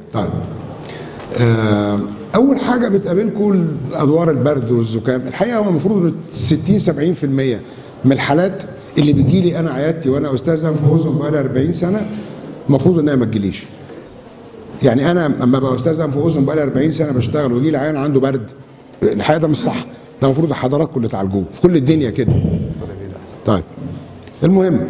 طيب آه، اول حاجه بتقابلكم ادوار البرد والزكام الحقيقه هو المفروض ان 60 70% من الحالات اللي بتجي لي انا عيادتي وانا استاذ انف واذن بقالي 40 سنه المفروض انها ما تجيليش يعني انا اما ابقى استاذ انف واذن بقالي 40 سنه بشتغل ويجي لي عيان عنده برد الحقيقه ده مش صح ده المفروض حضراتكم اللي تعالجوه في كل الدنيا كده طيب المهم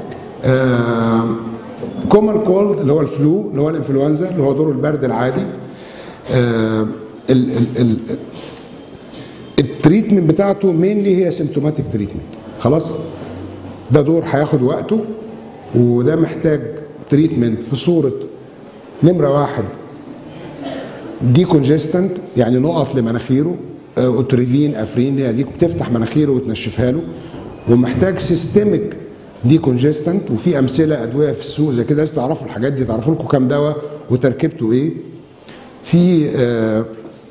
كومن كولد اللي هو الفلو اللي هو الانفلونزا اللي هو دور البرد العادي آه، ال- ال- ال- التريتمنت بتاعته مينلي هي سيمتوماتيك تريتمنت خلاص ده دور هياخد وقته وده محتاج تريتمنت في صوره نمره واحد دي كونجستنت يعني نقط لمناخيره آه، اوتريفين افرين هي دي بتفتح مناخيره وتنشفها له ومحتاج سيستميك دي كونجستنت وفي امثله ادويه في السوق زي كده لازم تعرفوا الحاجات دي تعرفوا لكم كام دواء وتركيبته ايه في آه،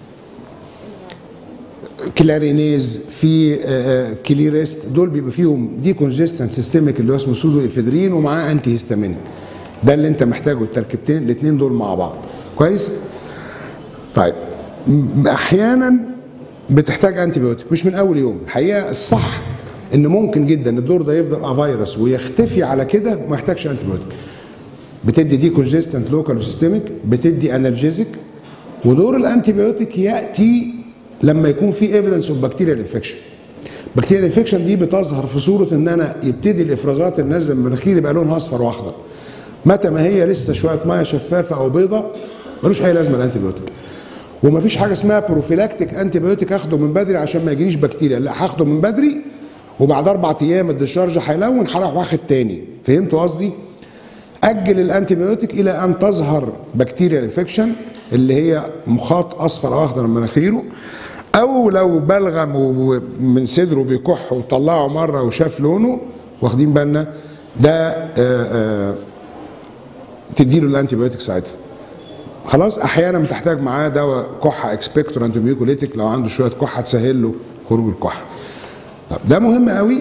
كلارينيز في آه، آه، كليريست دول بيبقى فيهم دي كونجستنت سيستميك اللي هو اسمه سودو افيدرين ومعاه انتي هيستامينيك ده اللي انت محتاجه التركيبتين الاثنين دول مع بعض كويس طيب م- احيانا بتحتاج انتي بيوتيك مش من اول يوم الحقيقه الصح ان ممكن جدا الدور ده يفضل اه فيروس ويختفي على كده وما يحتاجش انتي بيوتيك بتدي دي كونجستنت لوكال وسيستميك بتدي انالجيزك ودور الانتي بيوتيك ياتي لما يكون في ايفيدنس اوف بكتيريال انفكشن بكتيريال انفكشن دي بتظهر في صوره ان انا يبتدي الافرازات اللي نازله من مناخيري يبقى لونها اصفر واخضر متى ما هي لسه شويه ميه شفافه او بيضه ملوش اي لازمه الانتي بيوتيك ومفيش حاجه اسمها بروفيلاكتيك انتي بيوتيك اخده من بدري عشان ما يجيليش بكتيريا لا هاخده من بدري وبعد اربع ايام الديشارج هيلون هروح واخد تاني فهمتوا قصدي؟ اجل الانتي بيوتيك الى ان تظهر بكتيريا انفكشن اللي هي مخاط اصفر او اخضر من مناخيره او لو بلغم و- من صدره بيكح وطلعه مره وشاف لونه واخدين بالنا ده آه، آه، تديله الانتي بيوتيك ساعتها خلاص احيانا بتحتاج معاه دواء كحه اكسبكتورانت ميوكوليتيك لو عنده شويه كحه تسهل له خروج الكحه طب ده مهم قوي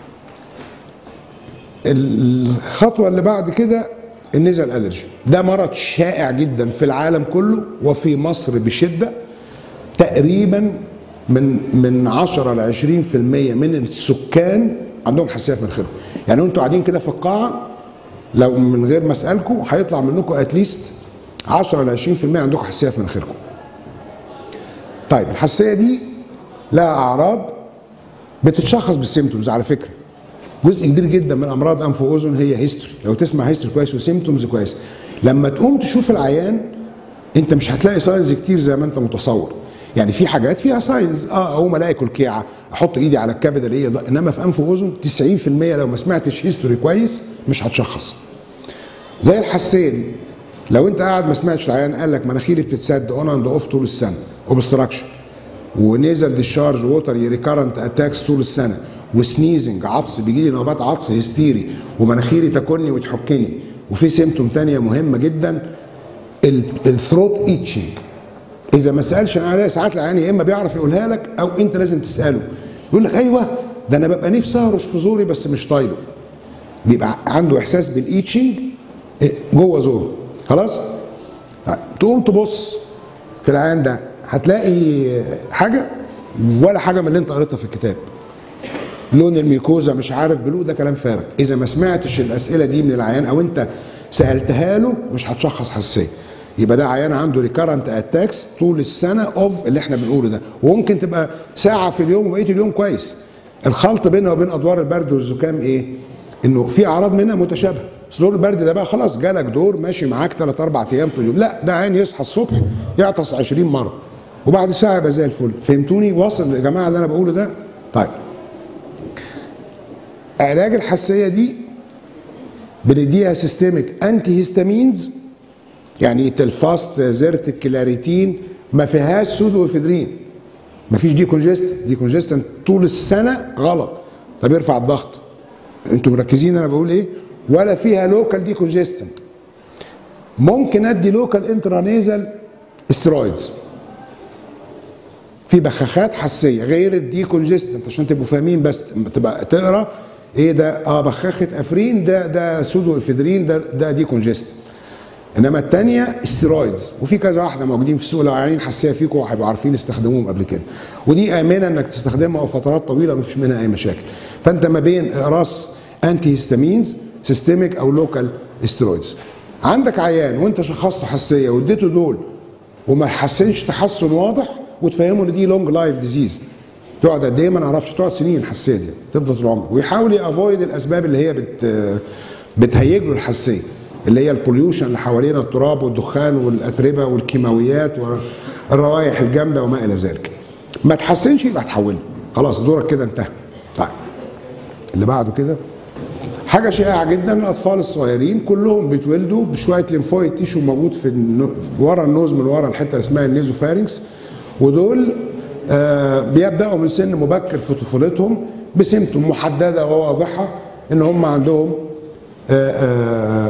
الخطوه اللي بعد كده النزل الرجي ده مرض شائع جدا في العالم كله وفي مصر بشده تقريبا من من 10 ل 20% من السكان عندهم حساسيه في مناخيرهم يعني انتوا قاعدين كده في القاعه لو من غير ما اسالكم هيطلع منكم اتليست 10 ل 20% عندكم حساسيه في مناخيركم طيب الحساسيه دي لها اعراض بتتشخص بالسيمتومز على فكره جزء كبير جدا من امراض انف واذن هي هيستوري لو تسمع هيستوري كويس وسيمتومز كويس لما تقوم تشوف العيان انت مش هتلاقي ساينز كتير زي ما انت متصور يعني في حاجات فيها ساينز اه اقوم الاقي كلكيعه احط ايدي على الكبد الاقيه ض- انما في انف واذن 90% لو ما سمعتش هيستوري كويس مش هتشخص زي الحساسيه دي لو انت قاعد ما سمعتش العيان قال لك مناخيري بتتسد اون اند اوف طول السنه اوبستراكشن ونزل ديشارج ووتر ريكارنت اتاكس طول السنه وسنيزنج عطس بيجي لي نوبات عطس هستيري ومناخيري تاكلني وتحكني وفي سيمتوم تانية مهمه جدا الثروت ايتشنج اذا ما سالش عليها ساعات العيان يا اما بيعرف يقولها لك او انت لازم تساله يقول لك ايوه ده انا ببقى نفسي اهرش في زوري بس مش طايله بيبقى عنده احساس بالايتشنج جوه زوره خلاص طيب، تقوم تبص في العيان ده هتلاقي حاجه ولا حاجه من اللي انت قريتها في الكتاب لون الميكوزا مش عارف بلو ده كلام فارغ اذا ما سمعتش الاسئله دي من العيان او انت سالتها له مش هتشخص حساسيه يبقى ده عيان عنده ريكارنت اتاكس طول السنه اوف اللي احنا بنقوله ده وممكن تبقى ساعه في اليوم وبقيه اليوم كويس الخلط بينها وبين ادوار البرد والزكام ايه انه في اعراض منها متشابهه بس دور البرد ده بقى خلاص جالك دور ماشي معاك ثلاث اربع ايام طول اليوم لا ده عين يصحى الصبح يعطس 20 مره وبعد ساعه يبقى زي الفل فهمتوني واصل يا جماعه اللي انا بقوله ده طيب علاج الحساسيه دي بنديها سيستميك انتي هيستامينز يعني تلفاست زرت كلاريتين ما فيهاش سودو افيدرين ما فيش دي كونجست دي كونجستنت طول السنه غلط طب يرفع الضغط انتوا مركزين انا بقول ايه ولا فيها لوكال دي كونجستنت ممكن ادي لوكال انترانيزال استرويدز في بخاخات حساسيه غير الدي كونجستنت عشان تبقوا فاهمين بس لما تبقى تقرا ايه ده اه بخاخه افرين ده ده سودو افيدرين ده ده دي كونجستنت انما الثانيه استيرويدز وفي كذا واحده موجودين في السوق لو عيانين حساسيه فيكم هيبقوا عارفين يستخدموهم قبل كده ودي امنه انك تستخدمها فترات طويله ما فيش منها اي مشاكل فانت ما بين اقراص انتي هيستامينز سيستميك او لوكال استيرويدز عندك عيان وانت شخصته حساسيه واديته دول وما حسنش تحسن واضح وتفهمه ان دي لونج لايف ديزيز تقعد قد ايه ما نعرفش تقعد سنين الحساسيه دي تفضل طول عمرك ويحاول يافويد الاسباب اللي هي بت بتهيج له الحساسيه اللي هي البوليوشن اللي حوالينا التراب والدخان والاتربه والكيماويات والروائح الجامده وما الى ذلك ما تحسنش يبقى تحوله خلاص دورك كده انتهى طيب اللي بعده كده حاجه شائعه جدا الاطفال الصغيرين كلهم بيتولدوا بشويه ليمفويد تيشو موجود في النو... ورا النوز من ورا الحته اللي اسمها النيزوفارينكس ودول آه بيبداوا من سن مبكر في طفولتهم بسمتم محدده وواضحه ان هم عندهم آه آه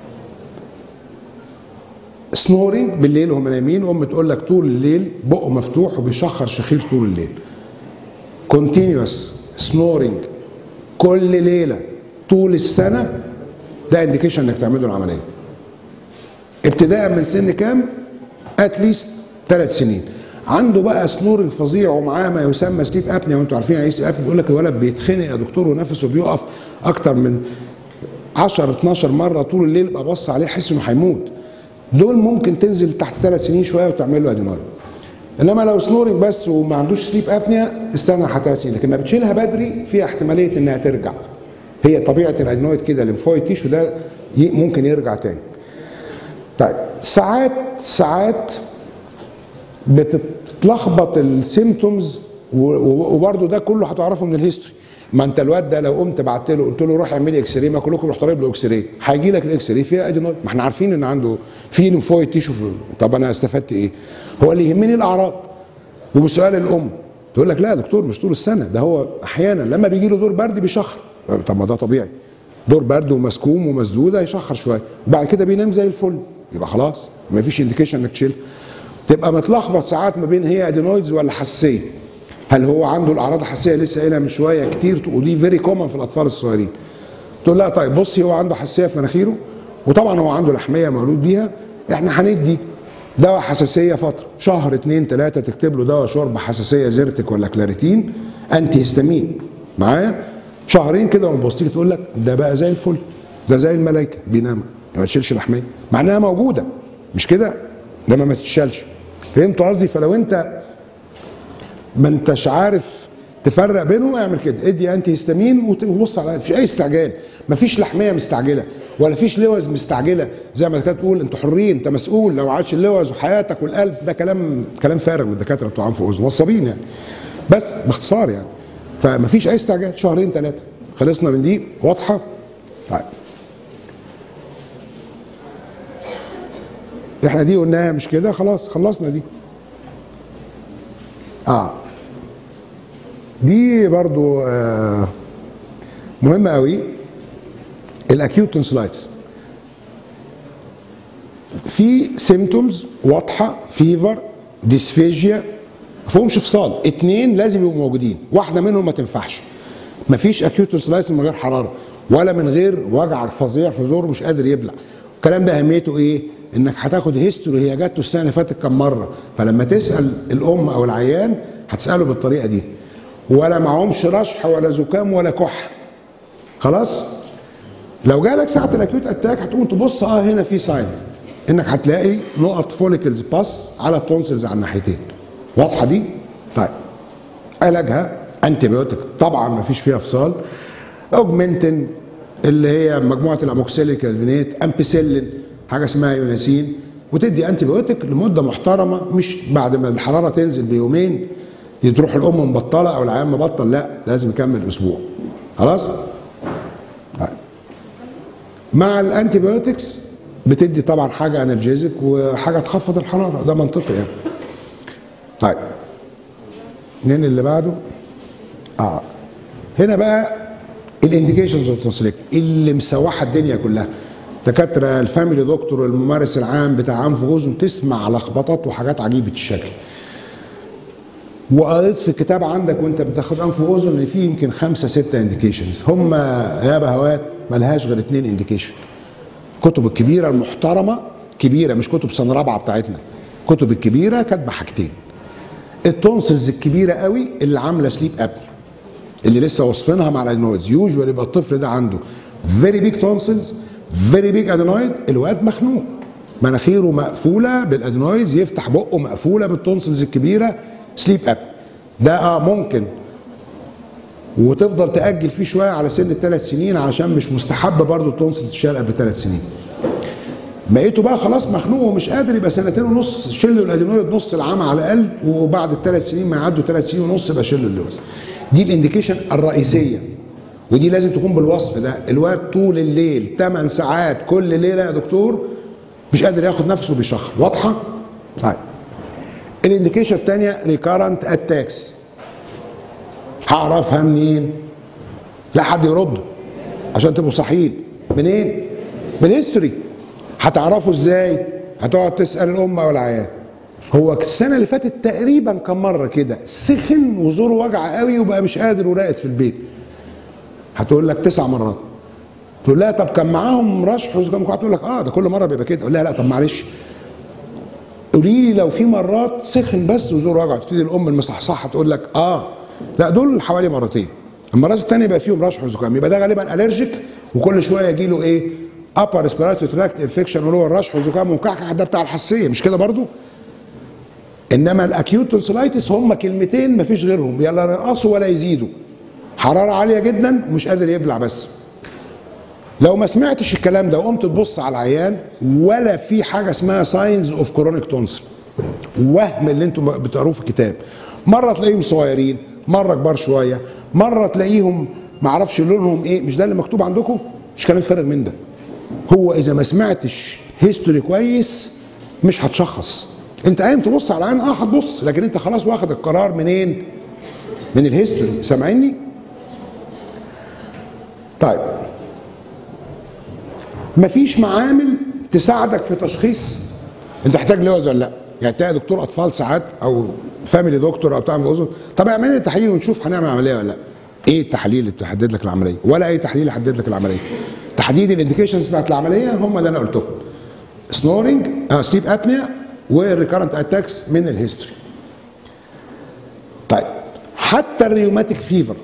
سنورنج بالليل وهم نايمين وام تقول لك طول الليل بقه مفتوح وبيشخر شخير طول الليل كونتينيوس سنورنج كل ليله طول السنه ده انديكيشن انك تعمل له العمليه ابتداء من سن كام اتليست ثلاث سنين عنده بقى سنورنج فظيع ومعاه ما يسمى سليب ابنيا وانتوا عارفين يعني ايه سليب ابنيا يقول لك الولد بيتخنق يا دكتور ونفسه بيقف اكتر من 10 12 مره طول الليل يبقى بص عليه يحس انه هيموت دول ممكن تنزل تحت ثلاث سنين شويه وتعمل له ادينويد انما لو سنورنج بس وما عندوش سليب ابنيا استنى لحد ثلاث سنين لكن ما بتشيلها بدري في احتماليه انها ترجع هي طبيعه الادينويد كده الليمفويد تيشو ده ممكن يرجع تاني طيب ساعات ساعات بتتلخبط السيمتومز وبرده ده كله هتعرفه من الهيستوري ما انت الواد ده لو قمت بعت له قلت له روح اعمل لي اكس راي ما كلكم رحت طالب له اكس راي هيجي لك الاكس راي فيها ادينويد ما احنا عارفين ان عنده في ليمفويد تيشو في طب انا استفدت ايه؟ هو اللي يهمني الاعراض وبسؤال الام تقول لك لا يا دكتور مش طول السنه ده هو احيانا لما بيجي له دور برد بيشخر طب ما ده طبيعي دور برد ومسكوم ومسدود هيشخر شويه وبعد كده بينام زي الفل يبقى خلاص ما فيش انديكيشن انك تشيل تبقى متلخبط ساعات ما بين هي ادينويدز ولا حساسيه هل هو عنده الاعراض الحساسيه لسه قايلها من شويه كتير ودي فيري كومن في الاطفال الصغيرين تقول لا طيب بصي هو عنده حساسيه في مناخيره وطبعا هو عنده لحميه مولود بيها احنا هندي دواء حساسيه فتره شهر اتنين تلاته تكتب له دواء شرب حساسيه زيرتك ولا كلاريتين انتي هيستامين معايا شهرين كده وما تيجي تقول لك ده بقى زي الفل ده زي الملائكه بينام ما تشيلش لحميه مع انها موجوده مش كده لما ما تتشالش فهمتوا قصدي فلو انت ما انتش عارف تفرق بينهم اعمل كده ادي انتي هيستامين وبص على مفيش اي استعجال مفيش لحميه مستعجله ولا فيش لوز مستعجله زي ما كانت تقول انتوا حرين انت مسؤول لو عادش اللوز وحياتك والقلب ده كلام كلام فارغ من الدكاتره بتوع انف واذن نصابين يعني بس باختصار يعني فمفيش اي استعجال شهرين ثلاثه خلصنا من دي واضحه طيب احنا دي قلناها مش كده خلاص خلصنا دي اه دي برضو آه مهمه قوي الاكيوت تونسلايتس في سيمتومز واضحه فيفر ديسفيجيا ما فيهمش فصال اتنين لازم يبقوا موجودين واحده منهم ما تنفعش مفيش اكيوت تونسلايتس من غير حراره ولا من غير وجع فظيع في زوره مش قادر يبلع الكلام ده اهميته ايه انك هتاخد هيستوري هي جات السنه اللي فاتت كم مره فلما تسال الام او العيان هتساله بالطريقه دي ولا معهمش رشح ولا زكام ولا كح خلاص لو جالك ساعه الاكيوت اتاك هتقوم تبص اه هنا في ساينز انك هتلاقي نقط فوليكلز باس على التونسلز على الناحيتين واضحه دي طيب علاجها انتي بيوتيك طبعا ما فيش فيها فصال اوجمنتن اللي هي مجموعه الاموكسيليك الفينيت امبيسيلين حاجه اسمها يوناسين وتدي انتي بيوتيك لمده محترمه مش بعد ما الحراره تنزل بيومين تروح الام مبطله او العيان مبطل لا لازم يكمل اسبوع خلاص طيب. مع الانتي بيوتكس بتدي طبعا حاجه انرجيزك وحاجه تخفض الحراره ده منطقي يعني طيب مين اللي بعده اه هنا بقى الانديكيشنز اوف اللي مسوحه الدنيا كلها دكاتره الفاميلي دكتور الممارس العام بتاع انف واذن تسمع لخبطات وحاجات عجيبه الشكل وقريت في الكتاب عندك وانت بتاخد انف واذن ان في يمكن خمسه سته انديكيشنز هم يا بهوات ملهاش غير اثنين انديكيشن الكتب الكبيره المحترمه كبيره مش كتب سنه رابعه بتاعتنا كتب الكبيره كاتبه حاجتين التونسلز الكبيره قوي اللي عامله سليب ابني اللي لسه واصفينها مع الادينويدز يوجوالي يبقى الطفل ده عنده فيري بيج تونسلز فيري بيج ادينويد الواد مخنوق مناخيره مقفوله بالادينويدز يفتح بقه مقفوله بالتونسلز الكبيره سليب اب ده اه ممكن وتفضل تاجل فيه شويه على سن الثلاث سنين علشان مش مستحب برضه التونسل تتشال قبل ثلاث سنين بقيته بقى خلاص مخنوق ومش قادر يبقى سنتين ونص شيل له الادينويد نص العام على الاقل وبعد الثلاث سنين ما يعدوا ثلاث سنين ونص يبقى شيل له اللوز دي الانديكيشن الرئيسيه ودي لازم تكون بالوصف ده الواد طول الليل 8 ساعات كل ليله يا دكتور مش قادر ياخد نفسه بيشخر واضحه؟ طيب الانديكيشن الثانيه ريكارنت اتاكس هعرفها منين؟ لا حد يرد عشان تبقوا صحيين منين؟ من هيستوري هتعرفوا ازاي؟ هتقعد تسال الام او العيان هو السنه اللي فاتت تقريبا كم مره كده سخن وزوره وجع قوي وبقى مش قادر وراقد في البيت هتقول لك تسع مرات تقول لها طب كان معاهم رشح وزكام هتقول لك اه ده كل مره بيبقى كده اقول لها لا طب معلش قولي لي لو في مرات سخن بس وزوره وجع تبتدي الام المصحصحه تقول لك اه لا دول حوالي مرتين المرات الثانيه يبقى فيهم رشح وزكام يبقى ده غالبا الرجيك وكل شويه يجي له ايه upper respiratory tract infection اللي هو الرشح وزكام ومكحكح ده بتاع الحساسيه مش كده برضو انما الاكيوت تونسلايتس هم كلمتين مفيش غيرهم يلا ينقصوا ولا يزيدوا حراره عاليه جدا ومش قادر يبلع بس لو ما سمعتش الكلام ده وقمت تبص على العيان ولا في حاجه اسمها ساينز اوف كرونيك تونسل وهم اللي انتم بتقروه في الكتاب مره تلاقيهم صغيرين مره كبار شويه مره تلاقيهم معرفش لونهم ايه مش ده اللي مكتوب عندكم مش كلام فارغ من ده هو اذا ما سمعتش هيستوري كويس مش هتشخص انت قايم تبص على العين اه هتبص لكن انت خلاص واخد القرار منين من الهيستوري سامعيني طيب مفيش معامل تساعدك في تشخيص انت محتاج لوز ولا لا يعني تلاقي دكتور اطفال ساعات او فاميلي دكتور او بتاع اذن طب اعمل لي تحليل ونشوف هنعمل عمليه ولا لا ايه التحاليل اللي بتحدد لك العمليه ولا اي تحليل يحدد لك العمليه تحديد الانديكيشنز بتاعت العمليه هم اللي انا قلتهم سنورنج آه سليب ابنيا والريكارنت اتاكس من الهيستوري طيب حتى الريوماتيك فيفر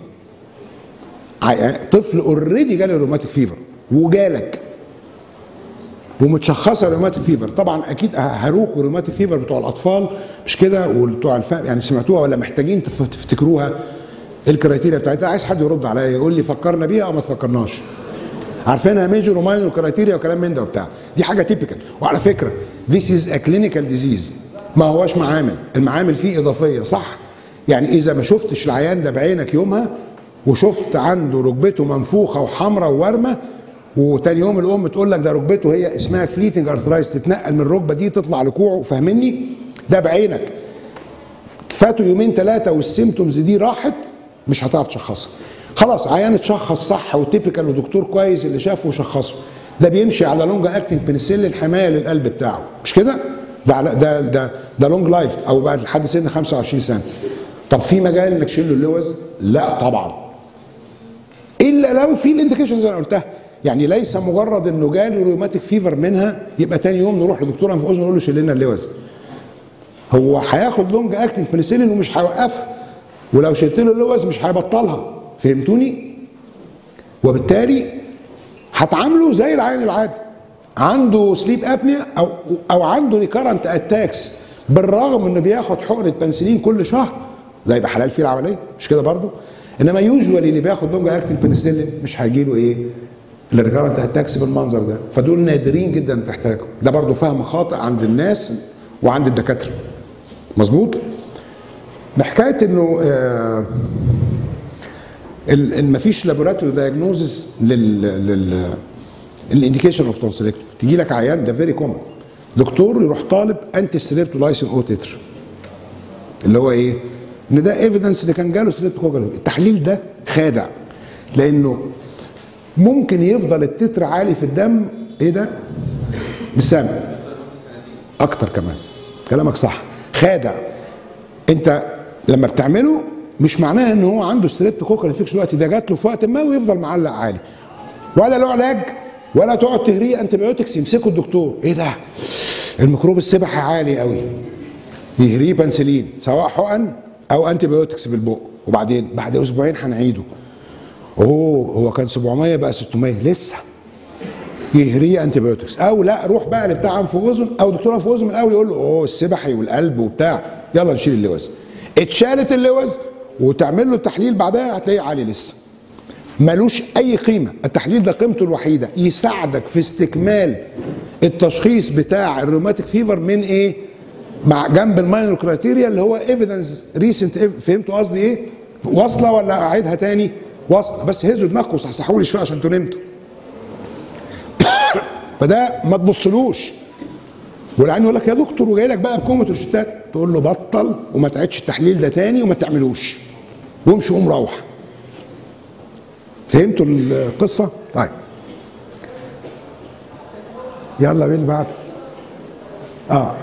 طفل اوريدي جاله روماتيك فيفر وجالك ومتشخصه روماتيك فيفر طبعا اكيد هروك وروماتيك فيفر بتوع الاطفال مش كده وبتوع الفهم يعني سمعتوها ولا محتاجين تفتكروها الكرايتيريا بتاعتها عايز حد يرد عليا يقول لي فكرنا بيها او ما تفكرناش عارفينها ميجور وماينور كرايتيريا وكلام من ده وبتاع دي حاجه تيبيكال وعلى فكره ذيس از ا كلينيكال ديزيز ما هواش معامل المعامل فيه اضافيه صح يعني اذا ما شفتش العيان ده بعينك يومها وشفت عنده ركبته منفوخه وحمراء وورمه وتاني يوم الام تقول لك ده ركبته هي اسمها فليتنج ارثرايز تتنقل من الركبه دي تطلع لكوعه فاهمني ده بعينك فاتوا يومين ثلاثه والسيمتومز دي راحت مش هتعرف تشخصها خلاص عيان اتشخص صح وتيبيكال ودكتور كويس اللي شافه وشخصه ده بيمشي على لونج اكتنج بنسلين حمايه للقلب بتاعه مش كده ده ده ده ده لونج لايف او بعد لحد سن 25 سنه طب في مجال انك تشيل له اللوز لا طبعا الا لو في الانديكيشنز انا قلتها يعني ليس مجرد انه جاله روماتيك فيفر منها يبقى تاني يوم نروح لدكتور انف اذن نقول له شيل لنا اللوز هو هياخد لونج اكتنج بنسلين ومش هيوقفها ولو شلت له اللوز مش هيبطلها فهمتوني وبالتالي هتعامله زي العين العادي عنده سليب ابنيا او او عنده ريكارنت اتاكس بالرغم انه بياخد حقنه بنسلين كل شهر ده يبقى حلال فيه العمليه مش كده برضه انما يوجوالي اللي بياخد لونج اكتنج بنسلين مش هيجي له ايه الريكارنت اتاكس بالمنظر ده فدول نادرين جدا تحتاجهم ده برضه فهم خاطئ عند الناس وعند الدكاتره مظبوط بحكايه انه آه ما فيش لابوراتوري دايجنوزس لل لل الانديكيشن اوف تونسيلكتومي تيجي لك عيان ده فيري كومن دكتور يروح طالب انتي ستريبتولايسين او تتر اللي هو ايه؟ ان ده ايفيدنس اللي كان جاله ستريبتوكوكال التحليل ده خادع لانه ممكن يفضل التتر عالي في الدم ايه ده؟ بسام اكتر كمان كلامك صح خادع انت لما بتعمله مش معناها ان هو عنده ستريبتوكوكال انفكشن دلوقتي ده جات له في وقت ما ويفضل معلق عالي ولا له علاج ولا تقعد تهريه انتي بايوتكس يمسكه الدكتور ايه ده الميكروب السبحي عالي قوي يهريه بنسلين سواء حقن او انتي بايوتكس بالبق وبعدين بعد اسبوعين هنعيده اوه هو كان 700 بقى 600 لسه يهريه انتي بايوتكس او لا روح بقى لبتاع انف واذن او دكتور انف واذن من الاول يقول له اوه السبحي والقلب وبتاع يلا نشيل اللوز اتشالت اللوز وتعمل له التحليل بعدها هتلاقيه عالي لسه ملوش اي قيمه التحليل ده قيمته الوحيده يساعدك في استكمال التشخيص بتاع الروماتيك فيفر من ايه مع جنب الماينر كرايتيريا اللي هو ايفيدنس ريسنت فهمتوا قصدي ايه واصله ولا اعيدها تاني واصله بس هزوا دماغكم وصحصحوا لي شويه عشان انتوا نمتوا فده ما تبصلوش والعين يقول لك يا دكتور وجاي لك بقى بكومه روشتات تقول له بطل وما تعيدش التحليل ده تاني وما تعملوش وامشي قوم روح فهمتوا القصه؟ طيب يلا بينا بعد اه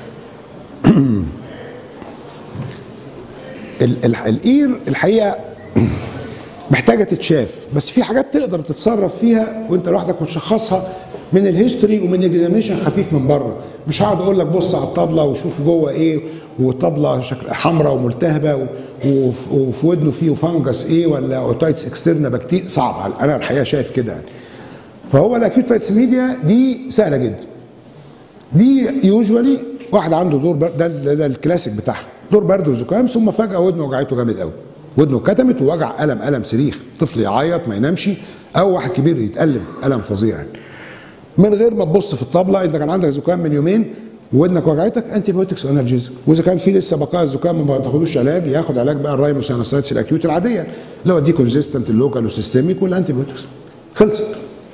ال- ال- الاير الحقيقه محتاجه تتشاف بس في حاجات تقدر تتصرف فيها وانت لوحدك وتشخصها من الهيستوري ومن اكزاميشن خفيف من بره مش هقعد اقول لك بص على الطبله وشوف جوه ايه والطبله شكل حمراء وملتهبه و- وف- وفي ودنه فيه فانجس ايه ولا اوتايتس اكسترنا بكتير صعب على- انا الحقيقه شايف كده يعني فهو الاكيوتايتس ميديا دي سهله جدا دي يوجوالي واحد عنده دور برد ده, ده, ده الكلاسيك بتاعها دور برد وزكام ثم فجاه ودنه وجعته جامد قوي ودنه كتمت ووجع الم الم صريخ طفل يعيط ما ينامش او واحد كبير يتالم الم فظيع يعني من غير ما تبص في الطبله انت كان عندك زكام من يومين ودنك وجعتك انتي بايوتكس انرجيز واذا كان في لسه بقايا الزكام ما تاخدوش علاج ياخد علاج بقى الرايموسينوسايتس الاكيوت العاديه اللي هو دي كونجستنت اللوكال والسيستميك والانتي بايوتكس خلصت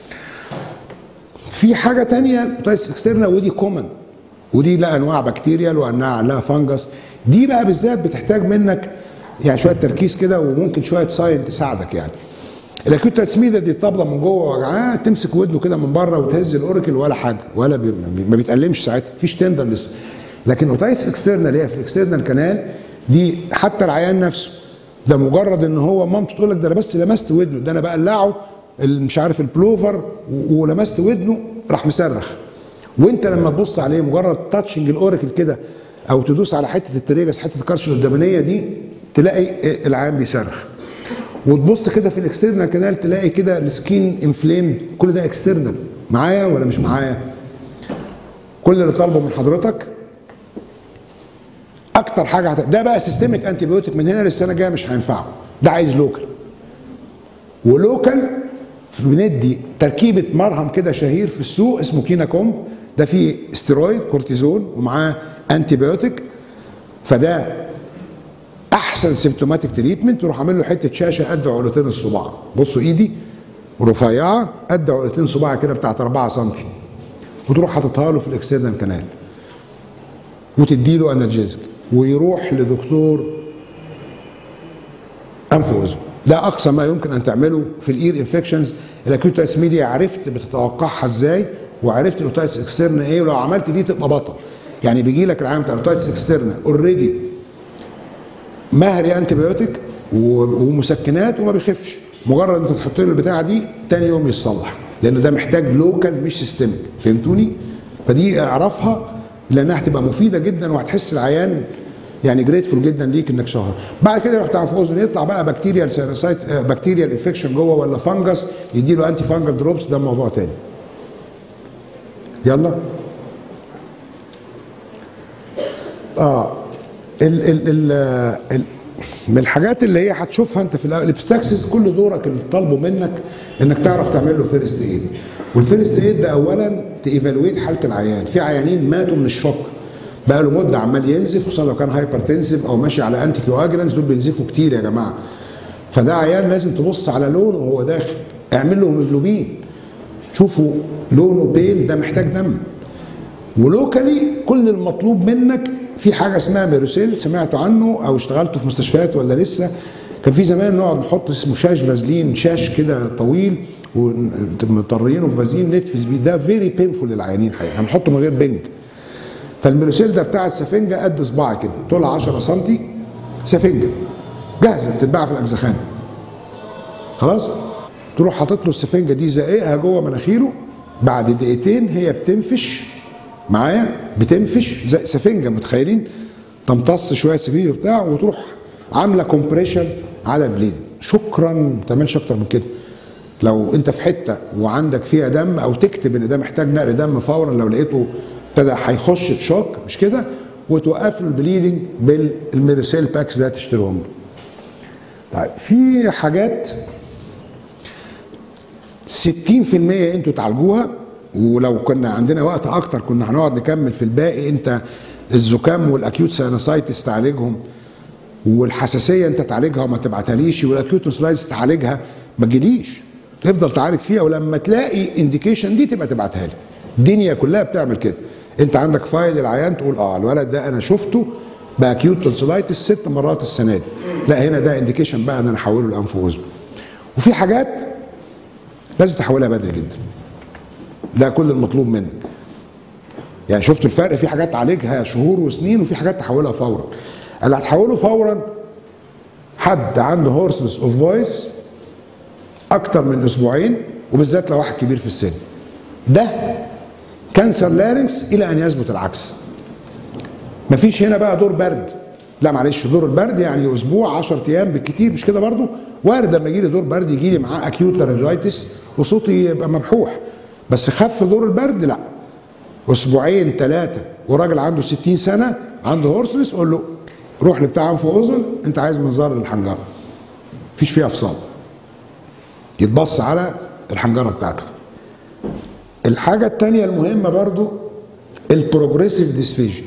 في حاجه تانية الاوتايتس اكسترنا ودي كومن ودي لها انواع بكتيريال وانواع لها فانجس دي بقى بالذات بتحتاج منك يعني شويه تركيز كده وممكن شويه ساين تساعدك يعني الاكيوت تسميده دي الطبله من جوه وجعاه تمسك ودنه كده من بره وتهز الاوريكل ولا حاجه ولا بي ما بيتألمش ساعتها مفيش تندرنس لكن اوتايتس اكسترنال اللي هي في الاكسترنال كانال دي حتى العيان نفسه ده مجرد ان هو مامته تقول لك ده انا بس لمست ودنه ده انا بقلعه ال- مش عارف البلوفر و- ولمست ودنه راح مصرخ وانت لما تبص عليه مجرد تاتشنج الاوريكل كده او تدوس على حته التريجس حته الكرش القدامانيه دي تلاقي العيان بيصرخ وتبص كده في الاكسترنال كانال تلاقي كده السكين انفليم كل ده اكسترنال معايا ولا مش معايا كل اللي طالبه من حضرتك اكتر حاجه هت... ده بقى سيستميك انتي بيوتيك من هنا للسنه الجايه مش هينفعه ده عايز لوكال ولوكال بندي تركيبه مرهم كده شهير في السوق اسمه كيناكوم ده فيه استرويد كورتيزون ومعاه انتي بيوتيك فده احسن سيمتوماتيك تريتمنت تروح عامل له حته شاشه قد عقلتين الصباع بصوا ايدي رفيعه قد عقلتين صباع كده بتاعت 4 سم وتروح حاططها له في الاكسيدنت كانال وتدي له انرجيزك ويروح لدكتور انف واذن ده اقصى ما يمكن ان تعمله في الاير انفكشنز الاكيوت اسميديا عرفت بتتوقعها ازاي وعرفت الاوتايتس اكسترنا ايه ولو عملت دي تبقى بطل يعني بيجي لك العام بتاع الاوتايتس اكسترنا اوريدي مهري انتي بيوتيك ومسكنات وما بيخفش مجرد انت تحط له البتاعه دي تاني يوم يتصلح لانه ده محتاج لوكال مش سيستميك فهمتوني فدي اعرفها لانها هتبقى مفيده جدا وهتحس العيان يعني جريتفول جدا ليك انك شهر بعد كده يروح تعرف اذن يطلع بقى بكتيريال سيروسايت بكتيريال انفكشن جوه ولا فانجس يدي له انتي فانجل دروبس ده موضوع تاني يلا اه ال ال ال ال من الحاجات اللي هي هتشوفها انت في الاول الابستاكسس كل دورك اللي طالبه منك انك تعرف تعمل له فيرست ايد والفيرست ايد ده اولا تيفالويت حاله العيان في عيانين ماتوا من الشوك بقى له مده عمال ينزف خصوصا لو كان هايبرتنسيف او ماشي على انتي كواجلانس دول بينزفوا كتير يا جماعه فده عيان لازم تبص على لونه وهو داخل اعمل له هيموجلوبين شوفوا لونه بيل ده محتاج دم ولوكالي كل المطلوب منك في حاجه اسمها ميروسيل سمعتوا عنه او اشتغلتوا في مستشفيات ولا لسه كان في زمان نقعد نحط اسمه شاش فازلين شاش كده طويل ومطرينه في فازلين نتفز بيه ده فيري بينفول للعيانين حقيقه هنحطه من غير بنج فالميروسيل ده بتاع السفنجه قد صباعي كده طولها 10 سم سفنجه جاهزه بتتباع في الاجزخان خلاص تروح حاطط له السفنجه دي زقيقها جوه مناخيره بعد دقيقتين هي بتنفش معايا بتنفش زي سفنجه متخيلين تمتص شويه سفنجه وبتاع وتروح عامله كومبريشن على البليدنج شكرا ما تعملش اكتر من كده لو انت في حته وعندك فيها دم او تكتب ان ده محتاج نقل دم فورا لو لقيته ابتدى هيخش في شوك مش كده وتوقف له البليدنج بالميرسيل باكس ده تشتريهم له. طيب في حاجات 60% انتوا تعالجوها ولو كنا عندنا وقت اكتر كنا هنقعد نكمل في الباقي انت الزكام والاكيوت ساينوسايتس تعالجهم والحساسيه انت تعالجها وما تبعتهاليش والاكيوت نسلايتس تعالجها ما تجيليش تفضل تعالج فيها ولما تلاقي انديكيشن دي تبقى تبعتها لي الدنيا كلها بتعمل كده انت عندك فايل العيان تقول اه الولد ده انا شفته باكيوت تونسلايتس ست مرات السنه دي لا هنا ده انديكيشن بقى ان انا احوله لانف واذن وفي حاجات لازم تحولها بدري جدا ده كل المطلوب منك يعني شفت الفرق في حاجات تعالجها شهور وسنين وفي حاجات تحولها فورا اللي هتحوله فورا حد عنده هورسلس اوف فويس اكتر من اسبوعين وبالذات لو واحد كبير في السن ده كانسر لارنكس الى ان يثبت العكس مفيش هنا بقى دور برد لا معلش دور البرد يعني اسبوع 10 ايام بالكتير مش كده برضو وارد لما يجي لي دور برد يجي لي معاه اكيوت لارنجايتس وصوتي يبقى مبحوح بس خف دور البرد لا اسبوعين ثلاثه وراجل عنده 60 سنه عنده هورسلس قول له روح لبتاع انف واذن انت عايز منظار للحنجره مفيش فيها افصال يتبص على الحنجره بتاعتك الحاجه الثانيه المهمه برضو البروجريسيف ديسفيجن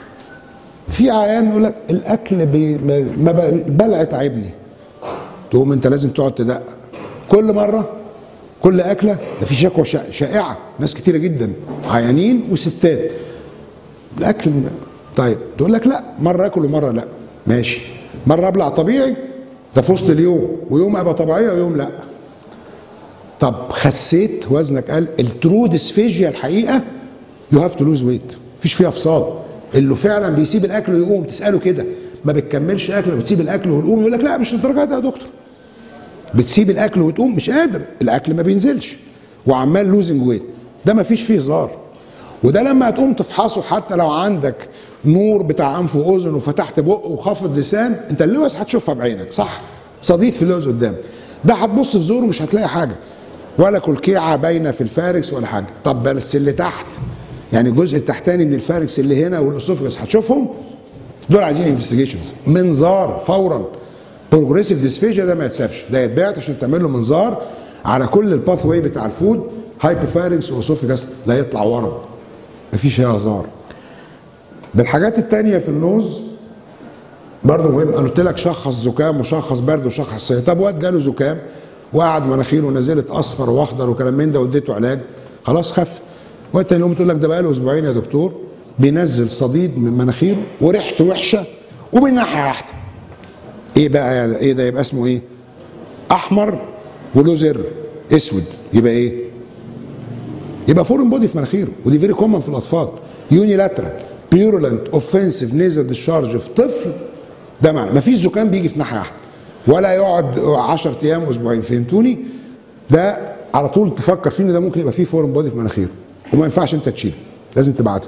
في عيان يقول لك الاكل بي ما بقى- البلع تعبني تقوم انت لازم تقعد تدقق كل مره كل اكله ده في شكوى شا- شائعه ناس كتيره جدا عيانين وستات الاكل طيب تقول لك لا مره اكل ومره لا ماشي مره ابلع طبيعي ده في وسط اليوم ويوم ابقى طبيعيه ويوم لا طب خسيت وزنك قل الترو ديسفيجيا الحقيقه يو هاف تو لوز ويت مفيش فيها افصال اللي فعلا بيسيب الاكل ويقوم تساله كده ما بتكملش اكل بتسيب الاكل ويقوم يقول لك لا مش للدرجه دي يا دكتور بتسيب الاكل وتقوم مش قادر الاكل ما بينزلش وعمال لوزنج ويت ده ما فيش فيه هزار وده لما هتقوم تفحصه حتى لو عندك نور بتاع انف واذن وفتحت بق وخافض لسان انت اللوز هتشوفها بعينك صح صديد في اللوز قدامك ده هتبص في زوره مش هتلاقي حاجه ولا كلكيعه باينه في الفاركس ولا حاجه طب بس اللي تحت يعني الجزء التحتاني من الفاركس اللي هنا والاسوفجس هتشوفهم دول عايزين انفستيجيشنز منظار فورا بروجريسيف ديسفيجيا ده ما يتسابش ده يتبعت عشان تعمل له منظار على كل الباث واي بتاع الفود هايبوفارنكس واسوفجس لا يطلع ورم مفيش هي هزار بالحاجات التانية في النوز برضه مهم انا قلت لك شخص زكام وشخص برد وشخص صيف طب واد جاله زكام وقعد مناخيره نزلت اصفر واخضر وكلام من ده واديته علاج خلاص خف وقت تاني يوم تقول لك ده بقاله اسبوعين يا دكتور بينزل صديد من مناخيره وريحته وحشه ومن ناحيه واحده ايه بقى يعني ايه ده يبقى اسمه ايه احمر وله زر اسود يبقى ايه يبقى فورن بودي في مناخيره ودي فيري كومن في الاطفال يونيلاترال بيورولنت اوفنسيف نيزل ديشارج في طفل ده معنى مفيش زكام بيجي في ناحيه واحده ولا يقعد 10 ايام اسبوعين فهمتوني ده على طول تفكر فيه ان ده ممكن يبقى فيه فورن بودي في مناخيره وما ينفعش انت تشيله لازم تبعته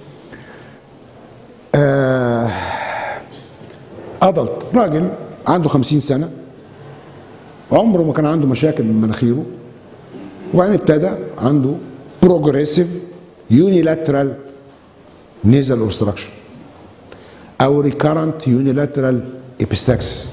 آه ادلت راجل عنده 50 سنه عمره ما كان عنده مشاكل من مناخيره وبعدين ابتدى عنده بروجريسيف يونيلاترال نيزل اوبستراكشن او ريكارنت يونيلاترال ابستاكسس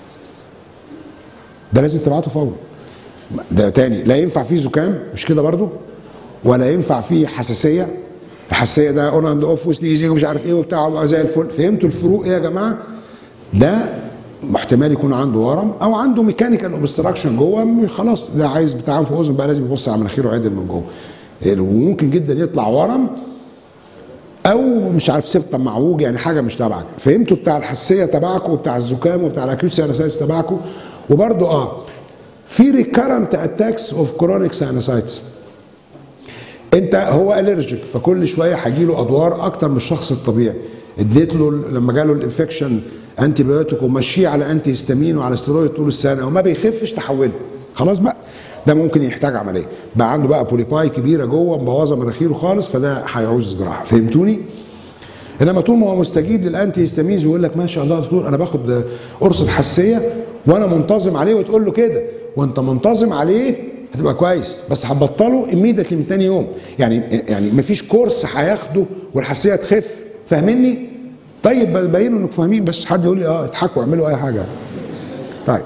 ده لازم تبعته فورا ده تاني لا ينفع فيه زكام مش كده برضو ولا ينفع فيه حساسيه الحساسيه ده اون اند اوف وسنيزنج ومش عارف ايه وبتاع وبقى زي الفل فهمتوا الفروق ايه يا جماعه ده احتمال يكون عنده ورم او عنده ميكانيكال اوبستراكشن جوه خلاص ده عايز بتاع انف واذن بقى لازم يبص على مناخيره عدل من جوه وممكن جدا يطلع ورم او مش عارف سبطه معوج يعني حاجه مش تبعك فهمتوا بتاع الحساسيه تبعكم وبتاع الزكام وبتاع الاكيوت ساينوسايتس تبعكم وبرده اه في ريكارنت اتاكس اوف كرونيك ساينوسايتس انت هو الرجيك فكل شويه هيجي له ادوار اكتر من الشخص الطبيعي اديت له لما جاله الانفكشن انتي بيوتيك ومشيه على انتي هيستامين وعلى ستيرويد طول السنه وما بيخفش تحوله خلاص بقى ده ممكن يحتاج عمليه بقى عنده بقى بوليباي كبيره جوه مبوظه مناخيره خالص فده هيعوز جراحه فهمتوني انما طول ما هو مستجيب للانتي هيستامينز ويقول لك ما شاء الله يا دكتور انا باخد قرص الحساسيه وانا منتظم عليه وتقول له كده وانت منتظم عليه هتبقى كويس بس هتبطله ايميديتلي من تاني يوم يعني يعني مفيش كورس هياخده والحساسيه تخف فاهمني؟ طيب بينوا انكم فاهمين بس حد يقول لي اه اضحكوا اعملوا اي حاجه طيب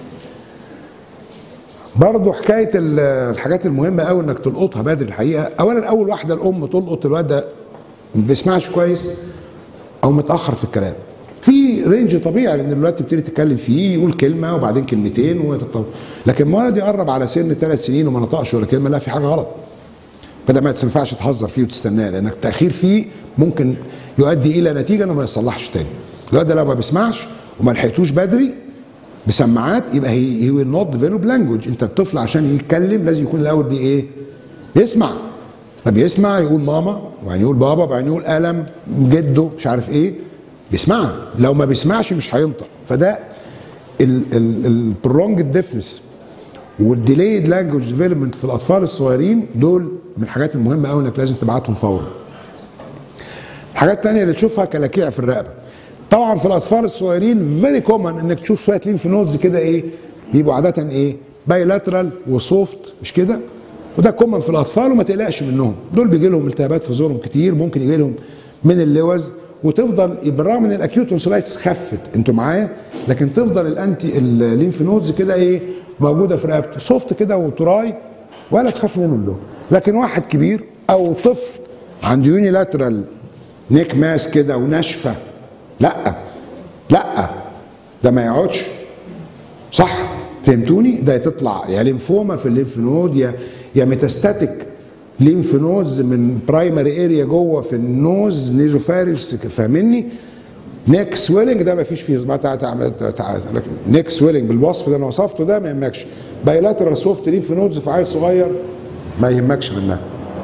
برضه حكايه الحاجات المهمه قوي انك تلقطها بدري الحقيقه اولا اول واحده الام تلقط الواد ده ما بيسمعش كويس او متاخر في الكلام في رينج طبيعي لان الولاد تبتدي تتكلم فيه يقول كلمه وبعدين كلمتين ويتطور لكن ولد يقرب على سن ثلاث سنين وما نطقش ولا كلمه لا في حاجه غلط فده ما ينفعش تهزر فيه وتستناه لانك التاخير فيه ممكن يؤدي الى نتيجه انه ما يصلحش تاني الولد ده لو ما بيسمعش وما لحقتوش بدري بسماعات يبقى هي ويل نوت ديفلوب لانجوج انت الطفل عشان يتكلم لازم يكون الاول بي ايه يسمع فبيسمع يقول ماما وبعدين يقول بابا وبعدين يقول قلم جده مش عارف ايه بيسمعها لو ما بيسمعش مش هينطق فده البرونج ديفنس والديليد لانجوج ديفلوبمنت في الاطفال الصغيرين دول من الحاجات المهمه قوي انك لازم تبعتهم فورا الحاجات الثانيه اللي تشوفها كلاكيع في الرقبه طبعا في الاطفال الصغيرين فيري كومن انك تشوف شويه لينف نودز كده ايه بيبقوا عاده ايه بايلاترال وسوفت مش كده وده كومن في الاطفال وما تقلقش منهم دول بيجي لهم التهابات في زورهم كتير ممكن يجي لهم من اللوز وتفضل بالرغم ان الاكيوت تونسلايتس خفت انتوا معايا لكن تفضل الانتي الليمف نودز كده ايه موجوده في رقبته سوفت كده وتراي ولا تخاف منهم دول لكن واحد كبير او طفل عنده يونيلاترال نيك ماس كده وناشفه لا لا ده ما يقعدش صح فهمتوني ده تطلع يا ليمفوما في الليمف نود يا يا ميتاستاتيك ليمف نودز من برايمري اريا جوه في النوز نيزوفاريس فاهمني نيك سويلنج ده ما فيش فيه نيك سويلنج بالوصف اللي انا وصفته ده ما يهمكش بايلاترال سوفت ليمف نودز في عيل صغير ما يهمكش منها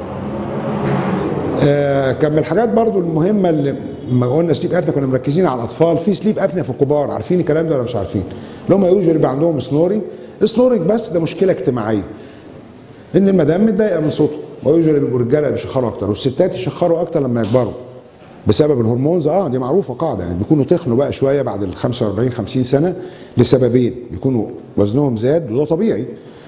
آه كان من الحاجات برضو المهمه اللي ما قلنا سليب ابنيا كنا مركزين على الاطفال في سليب ابنيا في الكبار عارفين الكلام ده ولا مش عارفين اللي هم يوجوالي بيبقى عندهم سنورنج سنورنج بس ده مشكله اجتماعيه ان المدام متضايقه من صوته ويوجوالي بيبقوا رجاله بيشخروا اكتر والستات يشخروا اكتر لما يكبروا بسبب الهرمونز اه دي معروفه قاعده يعني بيكونوا تخنوا بقى شويه بعد ال 45 50 سنه لسببين يكونوا وزنهم زاد وده طبيعي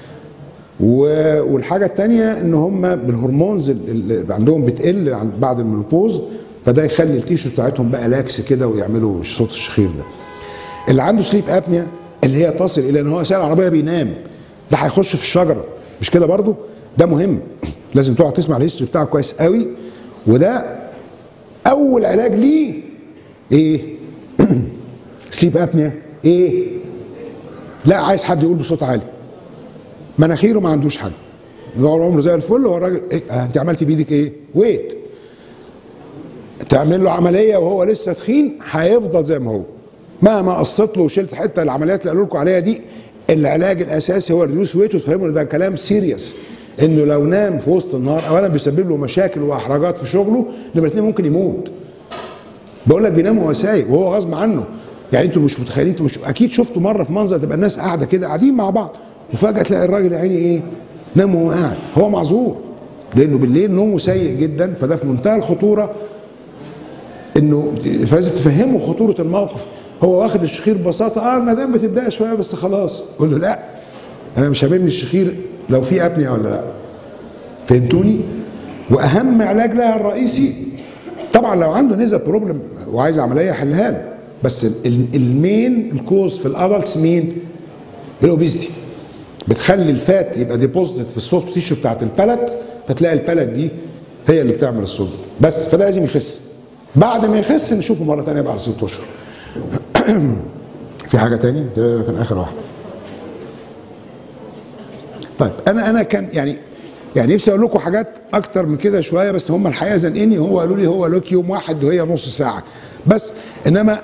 والحاجه الثانيه ان هم بالهرمونز اللي عندهم بتقل بعد المينوبوز فده يخلي التيشو بتاعتهم بقى لاكس كده ويعملوا صوت الشخير ده اللي عنده سليب ابنيا اللي هي تصل الى ان هو سايق العربيه بينام ده هيخش في الشجره مش كده برضو ده مهم لازم تقعد تسمع الهيستوري بتاعه كويس قوي وده اول علاج ليه ايه سليب ابنيا ايه لا عايز حد يقول بصوت عالي مناخيره ما عندوش حد طول عمره زي الفل هو الراجل إيه انت عملتي بايدك ايه ويت تعمل له عمليه وهو لسه تخين هيفضل زي ما هو مهما قصت له وشلت حته العمليات اللي قالوا لكم عليها دي العلاج الاساسي هو ريديوس ويت وتفهموا ان ده كلام سيريس انه لو نام في وسط النهار اولا بيسبب له مشاكل واحراجات في شغله نمره اثنين ممكن يموت بقول لك بينام وهو سايق وهو غصب عنه يعني انتوا مش متخيلين انتوا مش اكيد شفتوا مره في منظر تبقى الناس قاعده كده قاعدين مع بعض وفجاه تلاقي الراجل يا عيني ايه نام وهو قاعد هو معذور لانه بالليل نومه سيء جدا فده في منتهى الخطوره انه فلازم تفهمه خطوره الموقف هو واخد الشخير ببساطه اه المدام بتتضايق شويه بس خلاص قول له لا انا مش هاممني الشخير لو في ابنيه ولا لا فهمتوني واهم علاج لها الرئيسي طبعا لو عنده نزل بروبلم وعايز عمليه حلها له بس المين الكوز في الادلتس مين الاوبيستي بتخلي الفات يبقى ديبوزيت في السوفت تيشو بتاعت البلت فتلاقي البلت دي هي اللي بتعمل الصوت بس فده لازم يخس بعد ما يخس نشوفه مره ثانيه بعد ست اشهر في حاجه تاني ده كان اخر واحده طيب انا انا كان يعني يعني نفسي اقول لكم حاجات اكتر من كده شويه بس هم الحقيقه زنقني هو قالوا لي هو لك يوم واحد وهي نص ساعه بس انما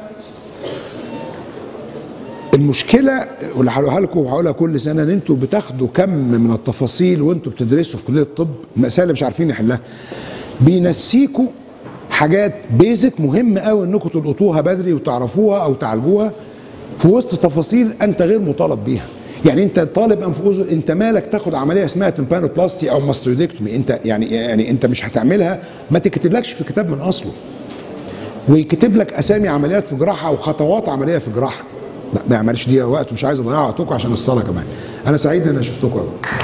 المشكله واللي هقولها لكم وهقولها كل سنه ان انتوا بتاخدوا كم من التفاصيل وانتوا بتدرسوا في كليه الطب المسائل اللي مش عارفين نحلها بينسيكوا حاجات بيزك مهم قوي انكم تلقطوها بدري وتعرفوها او تعالجوها في وسط تفاصيل انت غير مطالب بيها يعني انت طالب انف اذن انت مالك تاخد عمليه اسمها تمبانوبلاستي او ماستودكتومي انت يعني يعني انت مش هتعملها ما تكتبلكش في كتاب من اصله ويكتب لك اسامي عمليات في جراحه وخطوات عمليه في جراحه لا ما يعملش دي وقت مش عايز اضيع وقتكم عشان الصلاه كمان انا سعيد ان انا شفتكم